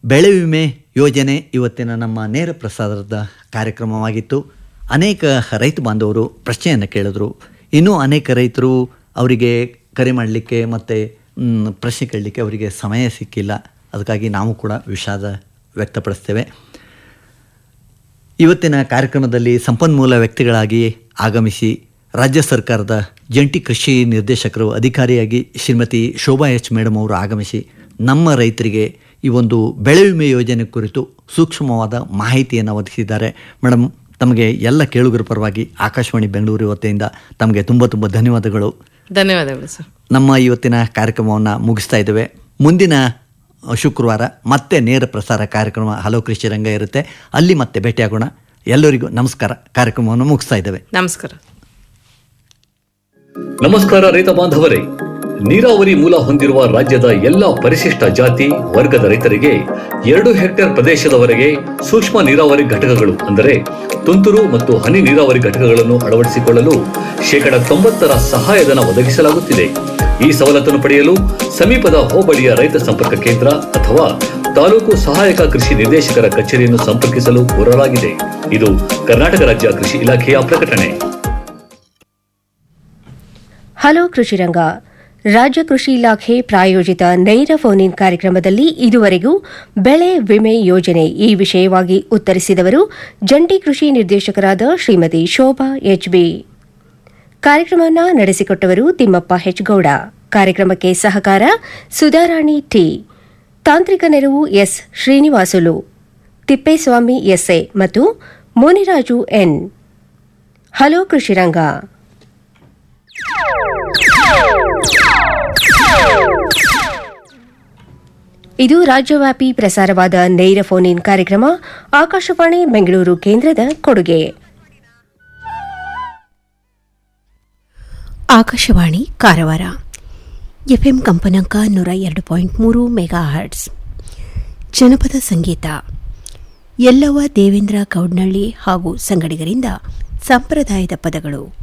ಬೆಳೆ ವಿಮೆ ಯೋಜನೆ ಇವತ್ತಿನ ನಮ್ಮ ನೇರ ಪ್ರಸಾರದ ಕಾರ್ಯಕ್ರಮವಾಗಿತ್ತು ಅನೇಕ ರೈತ ಬಾಂಧವರು ಪ್ರಶ್ನೆಯನ್ನು ಕೇಳಿದ್ರು ಇನ್ನೂ ಅನೇಕ ರೈತರು ಅವರಿಗೆ ಕರೆ ಮಾಡಲಿಕ್ಕೆ ಮತ್ತು ಮ್, ಪ್ರಶ್ನೆ ಕೇಳಲಿಕ್ಕೆ ಅವರಿಗೆ ಸಮಯ ಸಿಕ್ಕಿಲ್ಲ ಅದಕ್ಕಾಗಿ ನಾವು ಕೂಡ ವಿಷಾದ ವ್ಯಕ್ತಪಡಿಸ್ತೇವೆ ಇವತ್ತಿನ ಕಾರ್ಯಕ್ರಮದಲ್ಲಿ ಸಂಪನ್ಮೂಲ ವ್ಯಕ್ತಿಗಳಾಗಿ ಆಗಮಿಸಿ ರಾಜ್ಯ ಸರ್ಕಾರದ ಜಂಟಿ ಕೃಷಿ ನಿರ್ದೇಶಕರು ಅಧಿಕಾರಿಯಾಗಿ ಶ್ರೀಮತಿ ಶೋಭಾ ಎಚ್ ಮೇಡಮ್ ಅವರು ಆಗಮಿಸಿ ನಮ್ಮ ರೈತರಿಗೆ ಈ ಒಂದು ಬೆಳೆ ವಿಮೆ ಯೋಜನೆ ಕುರಿತು ಸೂಕ್ಷ್ಮವಾದ ಮಾಹಿತಿಯನ್ನು ಒದಗಿಸಿದ್ದಾರೆ ಮೇಡಮ್ ತಮಗೆ ಎಲ್ಲ ಕೇಳುಗರ ಪರವಾಗಿ ಆಕಾಶವಾಣಿ ಬೆಂಗಳೂರು ವತಿಯಿಂದ ತಮಗೆ ತುಂಬ ತುಂಬ ಧನ್ಯವಾದಗಳು ಧನ್ಯವಾದಗಳು ಸರ್ ನಮ್ಮ ಇವತ್ತಿನ ಕಾರ್ಯಕ್ರಮವನ್ನು ಮುಗಿಸ್ತಾ ಇದ್ದೇವೆ ಮುಂದಿನ ಶುಕ್ರವಾರ ಮತ್ತೆ ನೇರ ಪ್ರಸಾರ ಕಾರ್ಯಕ್ರಮ ಹಲೋ ಕೃಷಿ ರಂಗ ಇರುತ್ತೆ ಅಲ್ಲಿ ಮತ್ತೆ ಭೇಟಿಯಾಗೋಣ ಎಲ್ಲರಿಗೂ ನಮಸ್ಕಾರ ಕಾರ್ಯಕ್ರಮವನ್ನು ಮುಗಿಸ್ತಾ ಇದ್ದೇವೆ ನಮಸ್ಕಾರ ನಮಸ್ಕಾರ ರೈತ ಬಾಂಧವರೇ ನೀರಾವರಿ ಮೂಲ ಹೊಂದಿರುವ ರಾಜ್ಯದ ಎಲ್ಲ ಪರಿಶಿಷ್ಟ ಜಾತಿ ವರ್ಗದ ರೈತರಿಗೆ ಎರಡು ಹೆಕ್ಟೇರ್ ಪ್ರದೇಶದವರೆಗೆ ಸೂಕ್ಷ್ಮ ನೀರಾವರಿ ಘಟಕಗಳು ಅಂದರೆ ತುಂತುರು ಮತ್ತು ಹನಿ ನೀರಾವರಿ ಘಟಕಗಳನ್ನು ಅಳವಡಿಸಿಕೊಳ್ಳಲು ಶೇಕಡ ತೊಂಬತ್ತರ ಸಹಾಯಧನ ಒದಗಿಸಲಾಗುತ್ತಿದೆ ಈ ಸವಲತ್ತನ್ನು ಪಡೆಯಲು ಸಮೀಪದ ಹೋಬಳಿಯ ರೈತ ಸಂಪರ್ಕ ಕೇಂದ್ರ ಅಥವಾ ತಾಲೂಕು ಸಹಾಯಕ ಕೃಷಿ ನಿರ್ದೇಶಕರ ಕಚೇರಿಯನ್ನು ಸಂಪರ್ಕಿಸಲು ಕೋರಲಾಗಿದೆ ಇದು ಕರ್ನಾಟಕ ರಾಜ್ಯ ಕೃಷಿ ಇಲಾಖೆಯ ಪ್ರಕಟಣೆ ಹಲೋ ಕೃಷಿರಂಗ ರಾಜ್ಯ ಕೃಷಿ ಇಲಾಖೆ ಪ್ರಾಯೋಜಿತ ನೇರ ಫೋನ್ ಇನ್ ಕಾರ್ಯಕ್ರಮದಲ್ಲಿ ಇದುವರೆಗೂ ಬೆಳೆ ವಿಮೆ ಯೋಜನೆ ಈ ವಿಷಯವಾಗಿ ಉತ್ತರಿಸಿದವರು ಜಂಟಿ ಕೃಷಿ ನಿರ್ದೇಶಕರಾದ ಶ್ರೀಮತಿ ಶೋಭಾ ಎಚ್ಬಿ ಕಾರ್ಯಕ್ರಮವನ್ನು ನಡೆಸಿಕೊಟ್ಟವರು ತಿಮ್ಮಪ್ಪ ಹೆಚ್ಗೌಡ ಕಾರ್ಯಕ್ರಮಕ್ಕೆ ಸಹಕಾರ ಸುಧಾರಾಣಿ ಟಿ ತಾಂತ್ರಿಕ ನೆರವು ಎಸ್ ಶ್ರೀನಿವಾಸುಲು ತಿಪ್ಪೇಸ್ವಾಮಿ ಎಸ್ಎ ಮತ್ತು ಮುನಿರಾಜು ಎನ್ ಹಲೋ ಕೃಷಿರಂಗ ಇದು ರಾಜ್ಯವ್ಯಾಪಿ ಪ್ರಸಾರವಾದ ನೇರ ಫೋನ್ ಇನ್ ಕಾರ್ಯಕ್ರಮ ಆಕಾಶವಾಣಿ ಬೆಂಗಳೂರು ಕೇಂದ್ರದ ಕೊಡುಗೆ ಆಕಾಶವಾಣಿ ಕಾರವಾರ ಎಫ್ಎಂ ಕಂಪನಾಂಕ ನೂರ ಎರಡು ಪಾಯಿಂಟ್ ಮೂರು ಮೆಗಾ ಹರ್ಟ್ಸ್ ಜನಪದ ಸಂಗೀತ ಎಲ್ಲವ ದೇವೇಂದ್ರ ಕೌಡ್ನಳ್ಳಿ ಹಾಗೂ ಸಂಗಡಿಗರಿಂದ ಸಂಪ್ರದಾಯದ ಪದಗಳು